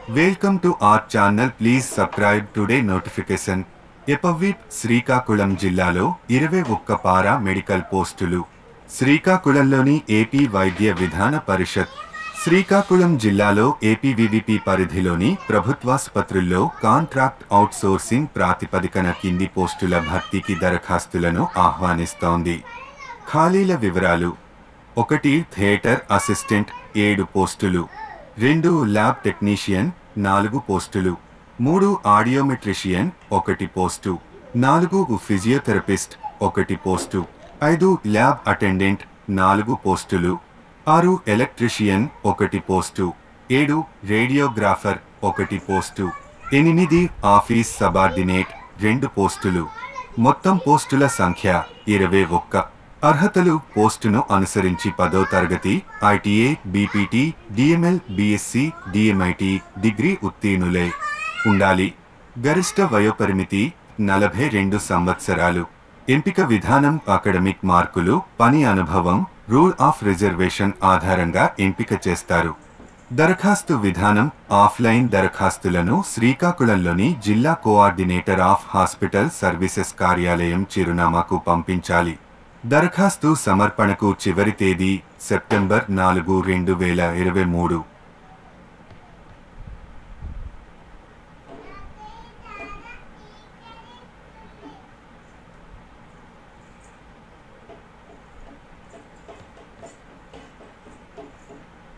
welcome to our channel please subscribe today notification ఎపవిప్ శ్రీకాకుళం జిల్లాలో ఇరవై ఒక్క పారా మెడికల్ పోస్టులు శ్రీకాకుళంలోని ఏపీ వైద్య విధాన పరిషత్ శ్రీకాకుళం జిల్లాలో ఏపీవీవీపీ పరిధిలోని ప్రభుత్వాసుపత్రుల్లో కాంట్రాక్ట్ అవుట్సోర్సింగ్ ప్రాతిపదికన కింది పోస్టుల భర్తీకి దరఖాస్తులను ఆహ్వానిస్తోంది ఖాళీల వివరాలు ఒకటి థియేటర్ అసిస్టెంట్ ఏడు పోస్టులు రెండు ల్యాబ్ టెక్నీషియన్ నాలుగు పోస్టులు మూడు ఆడియోమెట్రిషియన్ ఒకటి పోస్టు నాలుగు ఫిజియోథెరపిస్ట్ ఒకటి పోస్టు ఐదు ల్యాబ్ అటెండెంట్ నాలుగు పోస్టులు ఆరు ఎలక్ట్రిషియన్ ఒకటి పోస్టు ఏడు రేడియోగ్రాఫర్ ఒకటి పోస్టు ఎనిమిది ఆఫీస్ సబార్డినేట్ రెండు పోస్టులు మొత్తం పోస్టుల సంఖ్య ఇరవై ఒక్క అర్హతలు పోస్టును అనుసరించి పదో తరగతి ITA BPT DML BSc DMIT degree ఉత్తీర్ణులే ఉండాలి గరిష్ట వయోపరిమితి నలభై రెండు సంవత్సరాలు ఎంపిక విధానం అకాడమిక్ మార్కులు పని అనుభవం రూల్ ఆఫ్ రిజర్వేషన్ ఆధారంగా ఎంపిక చేస్తారు దరఖాస్తు విధానం ఆఫ్లైన్ దరఖాస్తులను శ్రీకాకుళంలోని జిల్లా కోఆర్డినేటర్ ఆఫ్ హాస్పిటల్ సర్వీసెస్ కార్యాలయం చిరునామాకు పంపించాలి దరఖాస్తు సమర్పణకు చివరి తేదీ సెప్టెంబర్ నాలుగు రెండు వేల ఇరవై మూడు